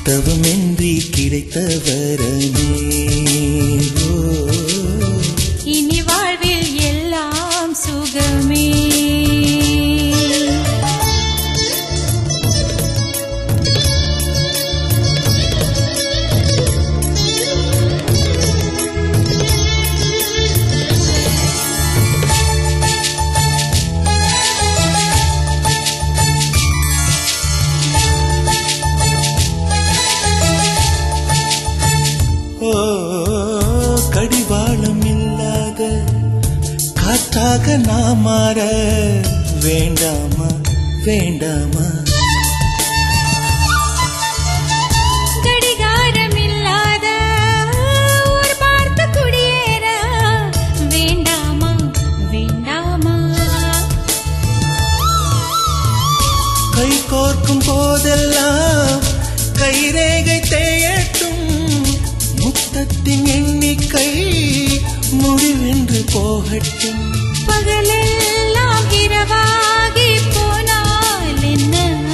தவமின்றி கிடைத்த வரமே ஓ, இனி வாழ்வில் எல்லாம் சுகமே ஓ கடிவாளம் இல்லாத காற்றாக நான் மாற வேண்டாமா வேண்டாமா கடிகாரம் இல்லாத ஒரு பார்த்த குடியேற வேண்டாமா வேண்டாமா கை கோர்க்கும் போதெல்லாம் கைரேகை தேயட்டும் முத்தத்தின் எண்ணிக்கை முடிவென்று போகட்டும் பகலெல்லாம் இரவாகி போனால் என்ன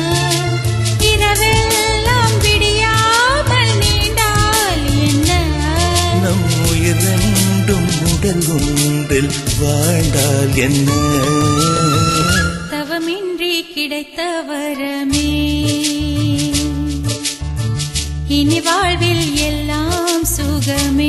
இரவெல்லாம் விடியாமல் நீண்டால் என்ன நம் உயிர் ரெண்டும் உடல் ஒன்றில் வாழ்ந்தால் என்ன தவமின்றி கிடைத்த வரமே இனி வாழ்வில் எல்லாம் சுகமே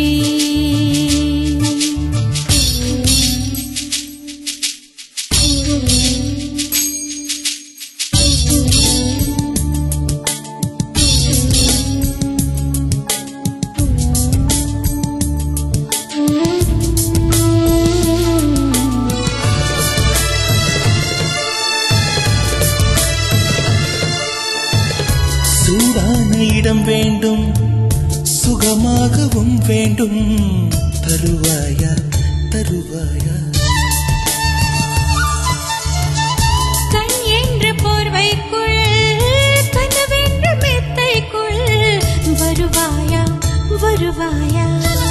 சூடான இடம் வேண்டும் சுகமாகவும் வேண்டும் தருவாயா தருவாயா கண் என்ற போர்வைக்குள் கனவென்ற மெத்தைக்குள் வருவாயா வருவாயா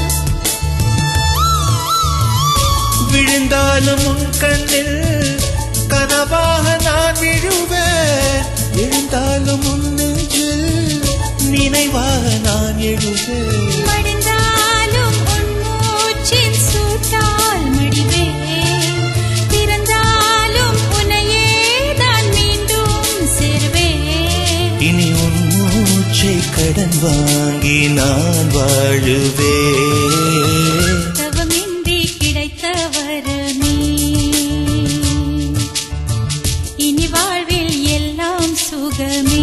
விழுந்தாலும் உன் கண்ணில் கனவாக நான் விழுவேன் எழுந்தாலும் உன் நெஞ்சில் நினைவாக நான் எழுவேன் மடிந்தாலும் உன் மூச்சின் சூட்டால் மடிவேன் பிறந்தாலும் உன்னையே தான் மீண்டும் சேர்வேன் இனி உன் மூச்சை கடன் வாங்கி நான் வாழுவேன் தவமின்றி கிடைத்த வரமே இனி வாழ்வில் எல்லாம் சுகமே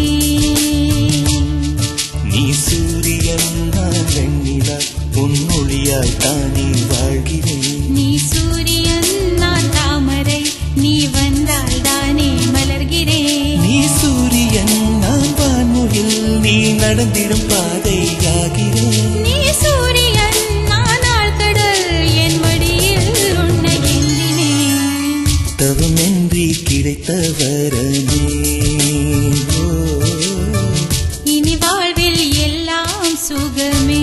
நீ சூரியன் நான் வெண்ணிலா உன் மொழியால் தானே வாழ்கிறேன் நீ சூரியன் நான் தாமரை நீ வந்தால் தானே மலர்கிறேன் நீ சூரியன் நான் வான்மொழில் நீ நடந்திடும் பாதையாகிறேன் நீ சூரியன் நான் ஆழ்கடல் என் மடியில் உன்னை ஏந்தினேன் தவமின்றி கிடைத்த வரமே ஓ, இனி வாழ்வில் எல்லாம் சுகமே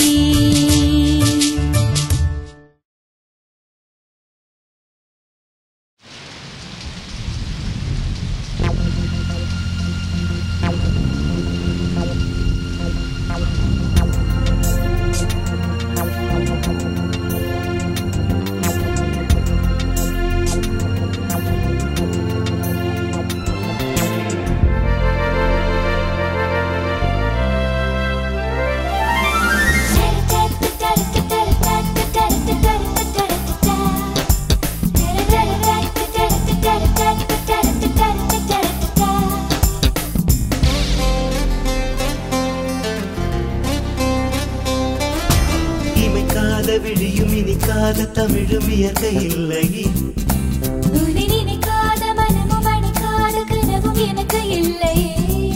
இமைக்காத விழியும் இனிக்காத தமிழும் இயற்கை இல்லை உன்னை நினைக்காத மனமும் அணைக்காத கனவும் எனக்கு இல்லையே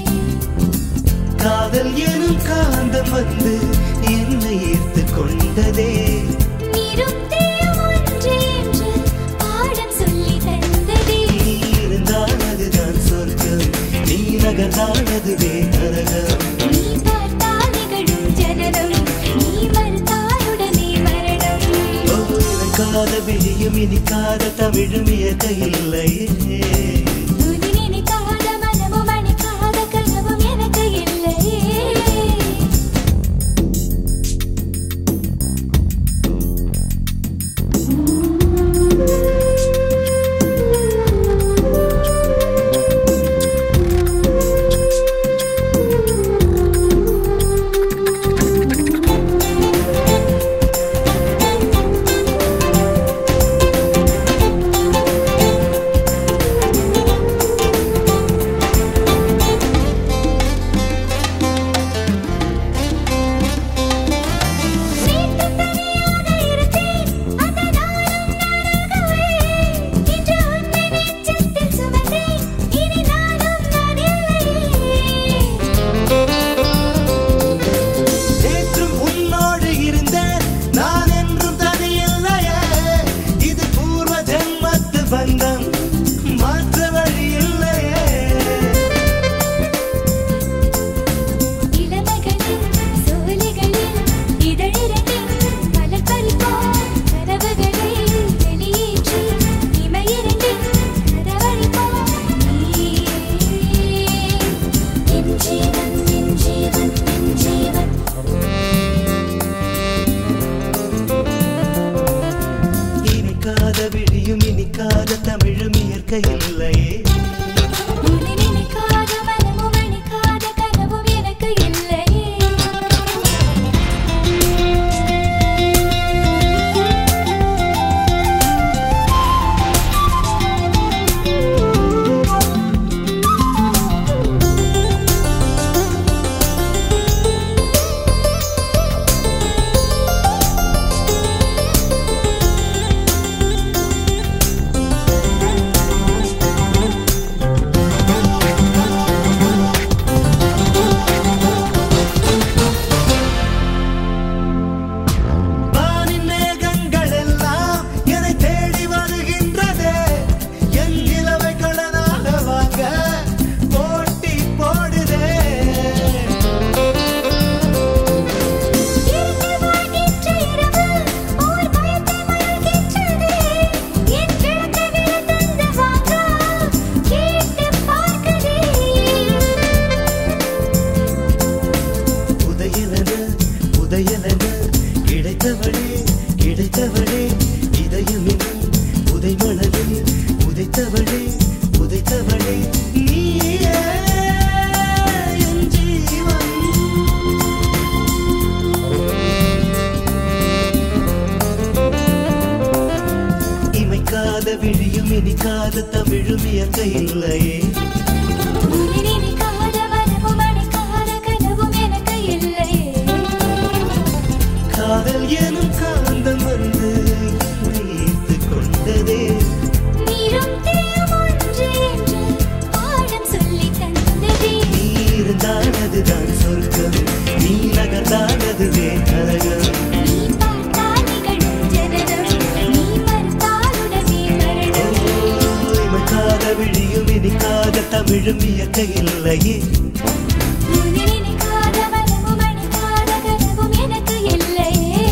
காதல் எனும் காந்தம் வந்து என்னை ஈர்த்து கொண்டதே நீரும் தீயும் ஒன்றே என்று பாடம் சொல்லி தந்ததே நீ இருந்தால் அதுதான் சொர்க்கம் நீ நகர்ந்தால் அதுவே நரகம் நீ பார்த்தால் நிகழும் ஜனனம் நீ மறுத்தால் உடனே மரணம் காத விழியும் இனிக்காத தமிழும் இயற்கை இல்லையே உன்னை நினைக்காத மனமும் அணைக்காத கனவும் எனக்கு இல்லையே இயற்கை இல்லையே உன்னை நினைக்காத மனமும் அணைக்காத கனவும் எனக்கு இல்லையே வானின் மேகங்கள் எல்லாம் என்னை தேடி வருகின்றதே என் நிலவை கடனாக வாங்க போட்டி போடுதே இருட்டில் வாழ்கின்ற இரவு ஓர் பயத்தை மயக்கின்றதே என் விளக்கை விளக்கென்று வாங்க கேட்டு பார்க்குதே உதயலன உதயலன கிடைத்தவளே கிடைத்தவளே இதயமின் உதைமணலில் உதைத்தவளே உதைத்தவளே நீயே என் ஜீவன் இமைக்காத விழியும் இனிக்காத தமிழும் இயற்கை இல்லையே உன்னை நினைக்காத மனமும் அணைக்காத கனவும் எனக்கு இல்லையே காதல் எனும் காந்தம் வந்து என்னை ஈர்த்துக் கொண்டதே நீரும் தீயும் ஒன்று என்று பாடம் சொல்லித் தந்ததே நீ இருந்தால் அதுதான் சொர்க்கம் நீ நகர்ந்தால் அதுவே நரகம் நீ பார்த்தால் நிகழும் ஜனனம் நீ மறுத்தால் உடனே மரணம் இமைக்காத விழியும் இனிக்காத தமிழும் இயற்கை இல்லையே உன்னை நினைக்காத மனமும் அணைக்காத கனவும் எனக்கு இல்லையே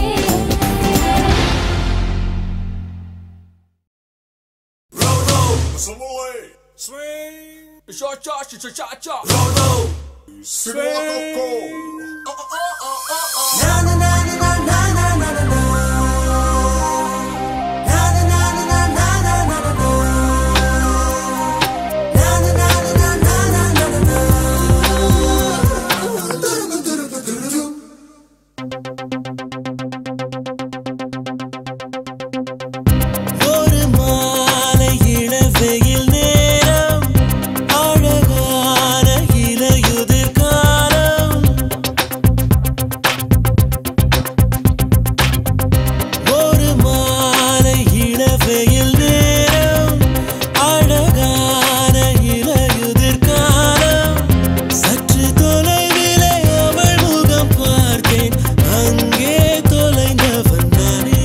Swing. Cha cha cha cha cha cha. ஒரு மாலை இளவெயில் நேரம் அழகான இலையுதிர் காலம் ஒரு மாலை இளவெயில் நேரம் அழகான இலையுதிர் காலம் சற்று தொலைவிலே அவள் முகம் பார்த்தேன் அங்கே தொலைந்தவன் நானே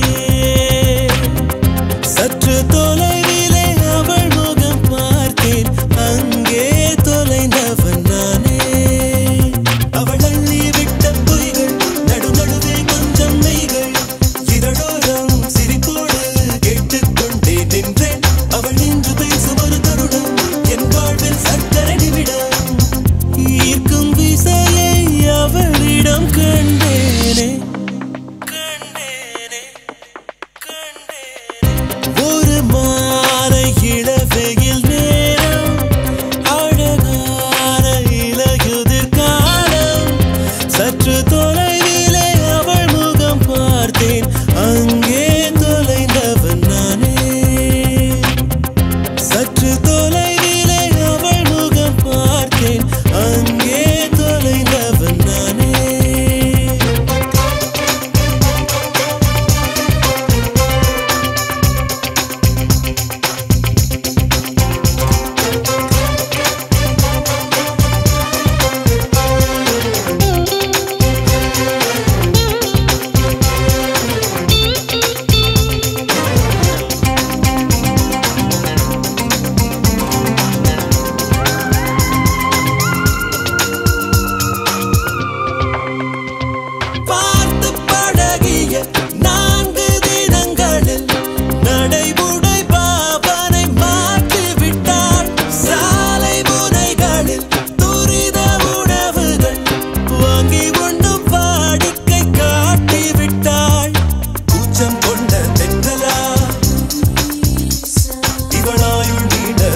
சற்று தொலைவிலே அவள் முகம் பார்த்தேன் அங்கே தொலைந்தவன் நானே அவள் அள்ளி விட்ட பொய்கள் நடு நடுவே கொஞ்சம் மெய்கள் இதழோரம் சிரிப்போடு கேட்டுக்கொண்டே நின்றேன் அவள் நின்று பேசும் ஒரு தருணம் என் வாழ்வில் சக்கரை நிமிடம் ஈர்க்கும் விசையை அவளிடம் கண்டேனே கண்டேனே ஒரு மாலை இளவெயில் நேரம் அழகான இலையுதிர் காலம் சற்று தொலைவிலே அவள் முகம் பார்த்தேன் அங்கே தொலைந்தவன் நானே சற்று தொலைவிலே அவள் முகம் பார்த்தேன் அங்கே தொலைந்தவன் நானே பார்த்து பழகிய நான்கு தினங்களில் நடைமுறை பாவனை மாற்றி விட்டாள் சாலை முனைகளில் துரித உணவுகள் வாங்கி உண்ணும் வாடிக்கை காட்டி விட்டாள் கூச்சம் கொண்ட தென்றலா இவளாயுள் நீண்ட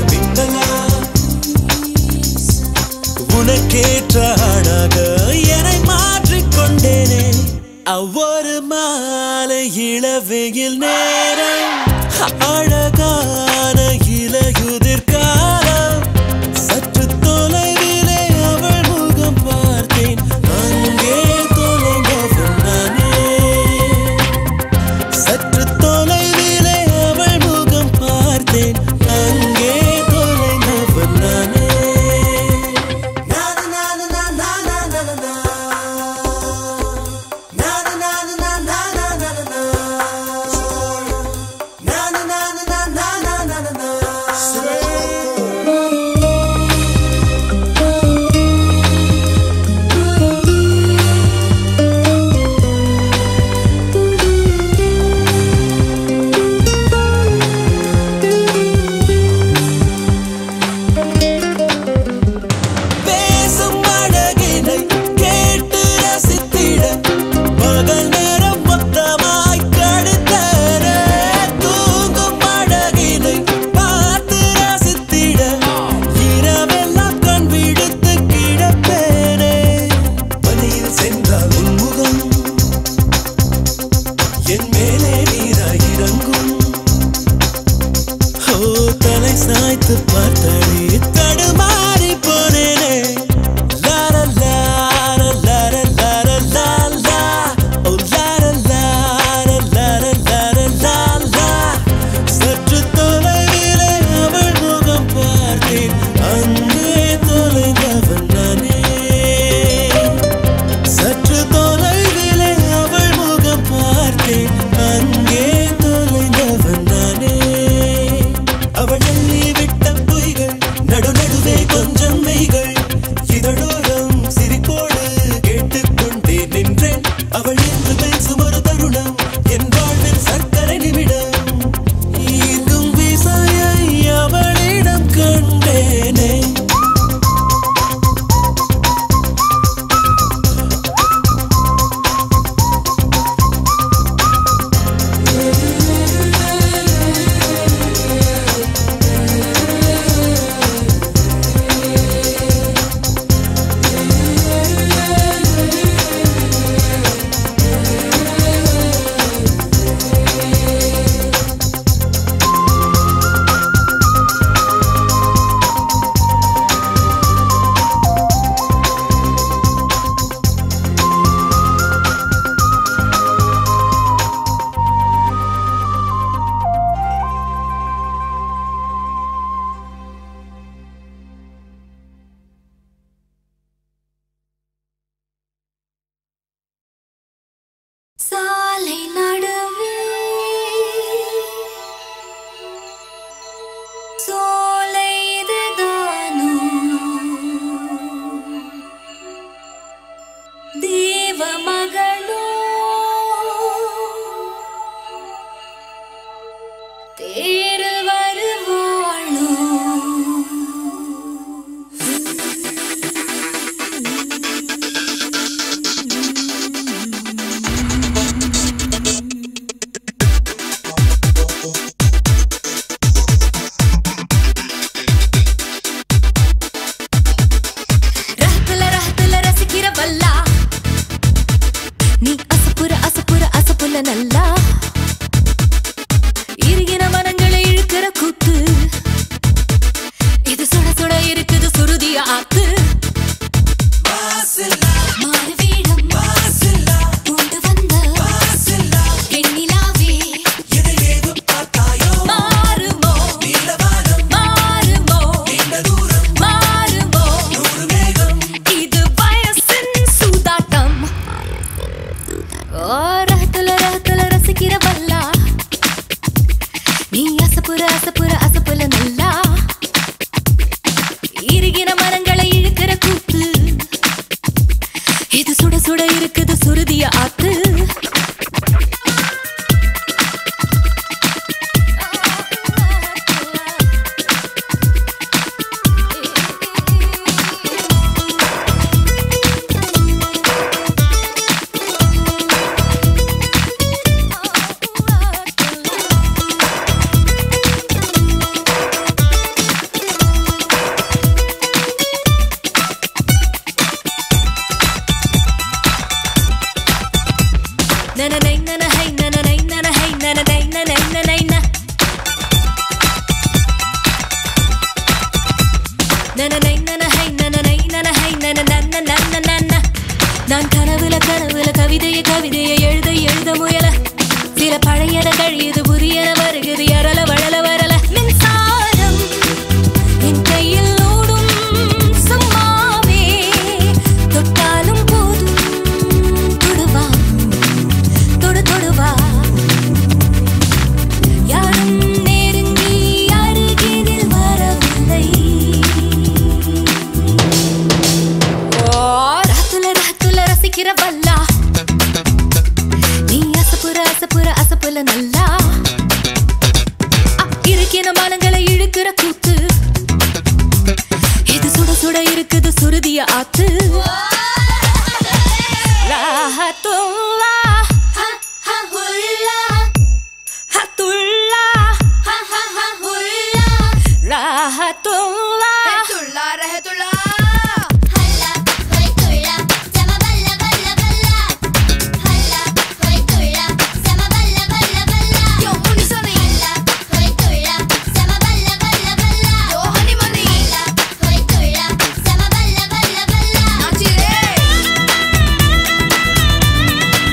ஒவ்வொரு மாலை இளவெயில் நேரம் அழகான இலையுதிர் காலம் சற்று தொலைவிலே அவள் முகம் பார்த்தேன் அங்கே தொலைந்தவன் நானே சற்று தொலைவிலே அவள் முகம் பார்த்தேன் அங்கே தொலைந்தவன் நானே பேசும் அழகினை கேட்டு ரசித்திட பகல் நேரம் மொத்தமாய் கழித்தர தூங்கும் அழகினை பார்த்து ரசித்திட இரவெல்லாம் கண் விடுத்து கிடப்பேனே பனியில் சென்றால் உன்முகம் என் மேலே நீராய் இறங்கும் ஓ தலை சாய்த்து பார்த்தடி தடுமாறி போனேனே லார லார லார லார லா லா ஓ லார லார லார லார லா லா சற்று தொலைவிலே அவள் முகம் பார்த்தேன் அங்கே தொலைந்தவன் நானே சற்று தொலைவிலே அவள் முகம் பார்த்தேன் அங்கே தொலைந்தவன் நானே அவள் எண்ணி விட்ட பொய்கள் நடு நடுவே கொஞ்சம் மெய்கள் இதழோரம் சிரிப்போடு கேட்டுக்கொண்டே நின்றேன் அவள் என்று பேசும் ஒரு தருணம் என் வாழ்வில் சர்க்கரை நிமிடம் ஈர்க்கும் விசையை அவளிடம் கண்டேனே சாலை நடுவே சோலை இதுதானோ தேவ மகளோ தேரு வருவாளோ ரஹத்துல ரஹத்துல ரசிக்கிற வல்லா நீ அசப்புற அசப்புற அசப்புல நல்லா இருகின மனங்களை இழுக்கிற கூத்து இது சுட சுட இருக்குது சுருதிய ஆத்து மாறு வீடம் கொண்டு வந்த வெண்ணிலாவே மாறுமோ மாறுமோ மாறுமோ இது வயசின் சூதாட்டம் ஓ ரஹத்துல ரஹத்துல ரசிக்கிற வல்லா நீ அசப்புற அசப்புற அசப்புல நல்லா இருகின மரங்களை இழுக்கிற கூத்து இது சுட சுட இருக்குது சுருதிய ஆத்து நனனை நனஹை நனனை நனஹை நனனை நனை நனைன நனனை நனஹை நனனை நனஹை நனநன்ன நன்ன நன்ன நான் கனவுல கனவுல கவிதைய கவிதைய எழுத எழுத முயல சில பழையன கழியுது புதியன வருகுது எரல வளல வரல மின்சாரம் என் கையில் ஓடும் சும்மாவே தொட்டாலும் போதும் தொடுவா தொடு தொடுவா யாரும் நெருங்கி அருகினில் வரவில்லை ஓ ராத்துல ராத்துல ரசிக்கிற வல்லா நீ அசப்புற அசப்புற அசப்புல நல்லா அ, இருக்கின மனங்களை இழுக்கிற கூத்து இது சுட சுட இருக்குது சுருதிய ஆத்து ராஹத்துல்லா ஹத்துல்லா ராஹத்துல்லா ஹல்லா ஹை துள்ளா சம பல்ல பல்ல பல்ல ஹல்லா ஹை துள்ளா சம பல்ல பல்ல பல்ல யோ முனி சனி ஹல்லா ஹை துள்ளா சம பல்ல பல்ல பல்ல யோ ஹனி மணி ஹல்லா ஹை துள்ளா சம பல்ல பல்ல பல்ல நாச்சிரே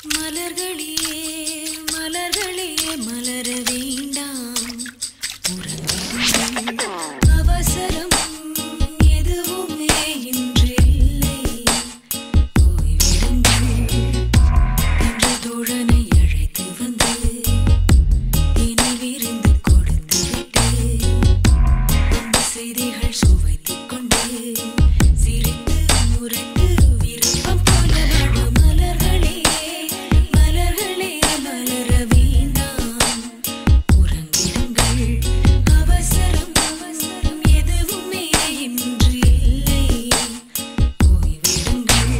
மலர்களே மலர்களே மலர வேண்டாம் உறங்குங்கள். அவசரம் எதுவுமே இன்றில்லை ஓய்வெடுங்கள் என்று தோழனை அழைத்து வந்து நினைவிருந்து கொடுத்து விட்டு அந்த செய்திகள் சுவைத்துக் கொண்டு சிரித்து முரட்டு விருப்பம் போல வாழ மலர்களே மலர்களே மலர வேண்டாம் உறங்கிடுங்கள் அவசரம் அவசரம் எதுவுமே இன்று இல்லை ஓய்வெடுங்கள்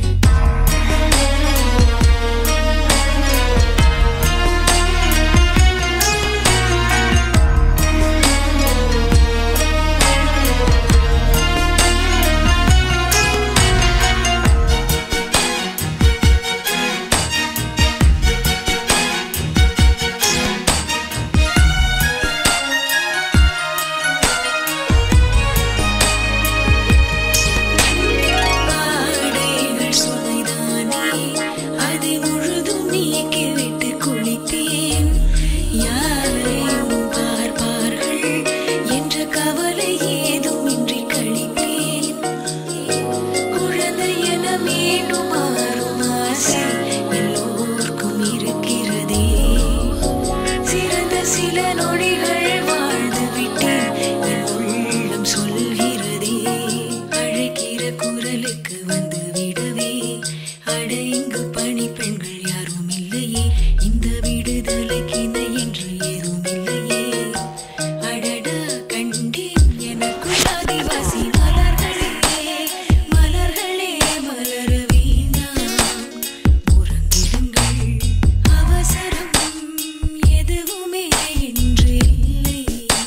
ஆடைகள் சுவைதானே அதை முழுதும் நீக்கிவிட்டு குளித்தேன் யாரையும் பார்ப்பார்கள் என்ற கவலை ஏதும் இன்றி கழித்தேன் குழந்தை என மீண்டும் மாறும் ஆசை எல்லோருக்கும் இருக்கிறதே சிறந்த சில நொடிகள் வாழ்ந்து விட்டேன் என் உள்ளம் சொல்கிறதே அழைக்கிற குரலுக்கு வந்து விடவே அட இங்கு பணி பெண்கள் யாரும் இல்லையே இந்த விடுதலைக்கு இணை என்று ஏதும் இல்லையே அடடா கண்டேன் எனக்குள் ஆதிவாசி மலர்களே மலர்களே மலர வேண்டாம் உறங்கிடுங்கள் அவசரம் எதுவுமே இன்று இல்லை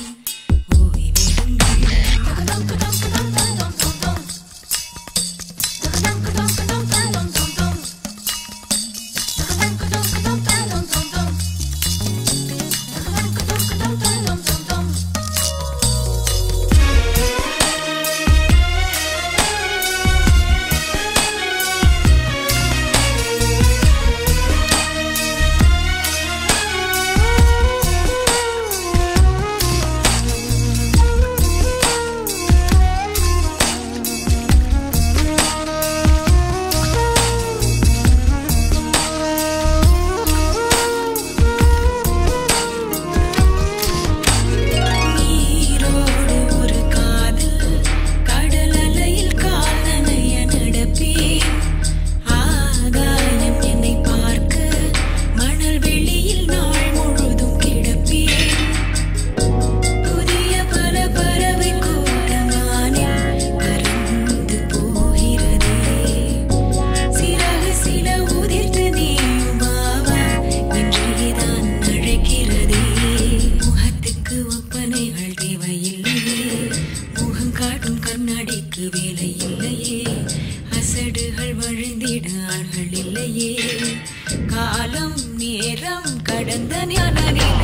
நீரோடு ஒரு காதல் கடல் அலையில் கால் நனைய நடப்பேன் ஆகாயம் என்னை பார்க்க மணல் வெளியில் நாள் முழுதும் கிடப்பேன் புதிய பல பறவை கூட்டமானில் பறந்து போகிறதே சிறகு சில உதிர்த்து நீயுமாவா என்றேதான் அழைக்கிறதே முகத்துக்கு ஒப்பனைகள் தேவையில்லையே முகம் காட்டும் கண்ணாடிக்கு வேலை இல்லையே அசடுகள் வழிந்திட ஆள்கள் இல்லையே காலம் நேரம் கடந்த ஞான